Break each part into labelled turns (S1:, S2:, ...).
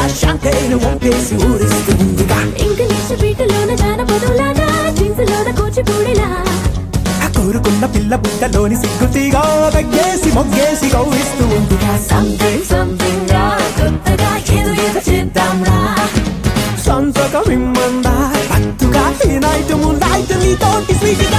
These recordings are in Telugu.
S1: షాంపైన్ వంపేసి ఊరిస్తూ ఉందిగా
S2: ఇంగ్లీష్ బీటులోన జానపదులాగా జీన్సులోన కూచిపూడిలా
S1: ఆ కోరుకున్న పిల్ల బుట్టలోని సిగ్గుతీగా వెగ్గేసి మొగ్గేసి గౌరిస్తూ ఉందిగా
S2: సంథింగ్ సంథింగ్ రా కొత్తగా ఏదో ఏదో చేద్దాం రా
S1: సంతకం ఇమ్మందా పట్టుగా ఈ నైట్ నైట్ నీతోటి స్వీట్గా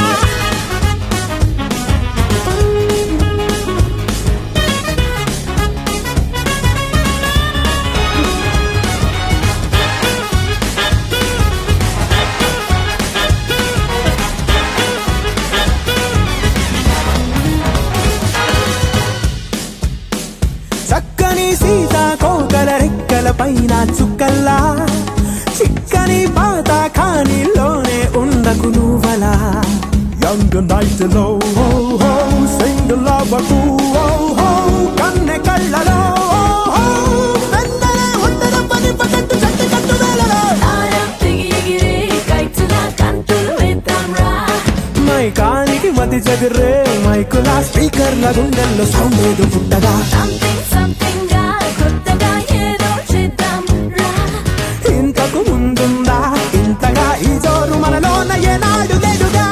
S1: చక్కని సీతాకోకల రెక్కల పైన చుక్కల్లా చిక్కని పాత ఖానీలోనే ఉండకు నువ్వలా యంగ్ నైట్ లో సింగిల్ అవ్వకు కన్నె కళ్ళలో వెన్నెల ఉండడం పని పకట్టు చట్టి కట్టు వేళలో
S2: తారం తెగి ఎగిరే కైట్స్లా కంతులు వేద్దాం రా
S1: మైకానికి మతి చదిరే మైకులా స్పీకర్ల గుండెల్లో సౌండ్ ఏదో పుట్టగా
S2: సంథింగ్ సంథింగ్ రా కొత్తగా ఏదో చేద్దాం రా
S1: ఇంతకు ముందుందా ఇంతగా ఈ జోరు మనలోన ఏనాడు లేదుగా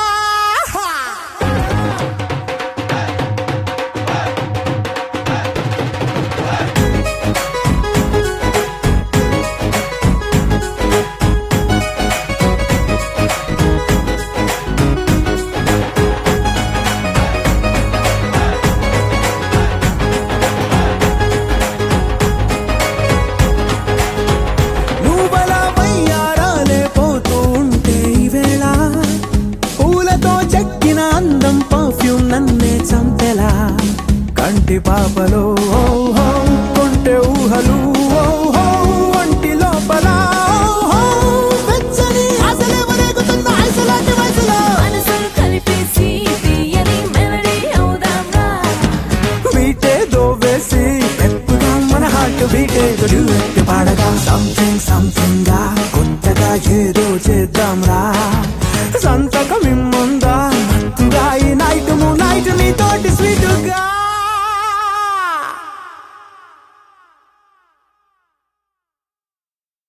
S1: నువ్వలా వయ్యారాలే పోతూ ఉంటే ఈవేళ పూలతో చెక్కిన అందం పర్ఫ్యూమ్ నన్నే చంపెలా కంటి పాపలో ఓ హో, కొంటె ఊహలు ఓ హో, ఒంటి లోపల ఓ హో, వెచ్చని ఆశలే వరేగుతున్న ఐసలాంటి వయసులో
S2: మనసులు కలిపేసి తీయని మెలడీ అవుదాం రా
S1: బీటే దోవేసి పెప్పుగా మన హార్ట్ బీటే డ్యూయెట్ పాడగా సంథింగ్ సంథింగ్ గా కొత్తగా ఏదో చేద్దాం రా సంతకం ఇమ్మందా మత్తుగా ఈ నైట్ నైట్ నీతోటి స్వీటుగా